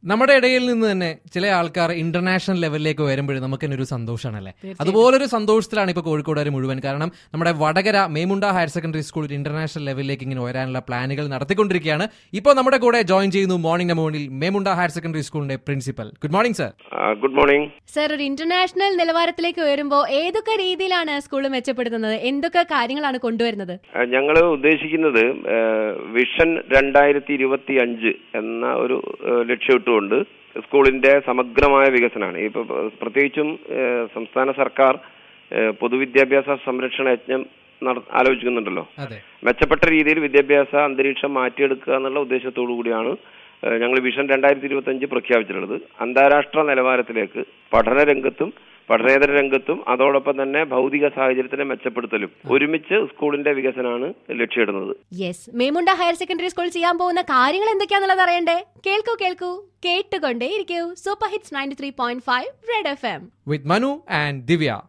നമ്മുടെ ഇടയിൽ നിന്ന് തന്നെ ചില ആൾക്കാർ ഇന്റർനാഷണൽ ലെവലിലേക്ക് വരുമ്പോഴും നമുക്ക് തന്നെ ഒരു സന്തോഷമാണല്ലേ അതുപോലൊരു സന്തോഷത്തിലാണ് ഇപ്പോൾ കോഴിക്കോടുകാർ മുഴുവൻ കാരണം നമ്മുടെ Vadakara Memunda higher secondary school ഒരു ഇന്റർനാഷണൽ ലെവലിലേക്ക് ഇങ്ങനെ വരാനുള്ള പ്ലാനുകൾ നടത്തിക്കൊണ്ടിരിക്കുകയാണ് ഇപ്പോൾ നമ്മുടെ കൂടെ ജോയിൻ ചെയ്യുന്നു മോർണിംഗ് മോണിൽ മേമുണ്ട ഹയർ സെക്കൻഡറി സ്കൂളിന്റെ principal good morning sir good morning sir ഒരു ഇന്റർനാഷണൽ നിലവാരത്തിലേക്ക് വരുമ്പോൾ ഏതൊക്കെ രീതിയിലാണ് സ്കൂൾ മെച്ചപ്പെടുത്തുന്നത് എന്തൊക്കെ കാര്യങ്ങളാണ് കൊണ്ടുവരുന്നത് ഞങ്ങൾ ഉദ്ദേശിക്കുന്നത് ആ, വിഷൻ രണ്ടായിരത്തി ഇരുപത്തി അഞ്ച് എന്ന ഒരു ആ, ലക്ഷ്യമിട്ടുകൊണ്ട് സ്കൂളിന്റെ സമഗ്രമായ വികസനമാണ് ഇപ്പൊ പ്രത്യേകിച്ചും ആ, സംസ്ഥാന സർക്കാർ ആ, പൊതുവിദ്യാഭ്യാസ സംരക്ഷണ യജ്ഞം നട- ആലോചിക്കുന്നുണ്ടല്ലോ അതെ മെച്ചപ്പെട്ട രീതിയിൽ വിദ്യാഭ്യാസ അന്തരീക്ഷം മാറ്റിയെടുക്കുക എന്നുള്ള ഉദ്ദേശത്തോടു കൂടിയാണ് ഏഹ്, ഞങ്ങൾ വിഷൻ രണ്ടായിരത്തി ഇരുപത്തി അഞ്ച് പ്രഖ്യാപിച്ചിട്ടുള്ളത് അന്താരാഷ്ട്ര നിലവാരത്തിലേക്ക് പഠന രംഗത്തും പഠനേതര രംഗത്തും അതോടൊപ്പം തന്നെ ഭൗതിക സാഹചര്യത്തിനെ മെച്ചപ്പെടുത്തലും ഒരുമിച്ച് സ്കൂളിന്റെ വികസനമാണ് ലക്ഷ്യമിടുന്നത് yes Memunda higher secondary school ചെയ്യാൻ പോകുന്ന കാര്യങ്ങൾ എന്തൊക്കെയാന്നുള്ളത് അറിയണ്ടേ കേൾക്കൂ കേൾക്കൂ കേട്ടുകൊണ്ടേ ഇരിക്കൂ super hits ninety three point five Red F M with Manu and Divya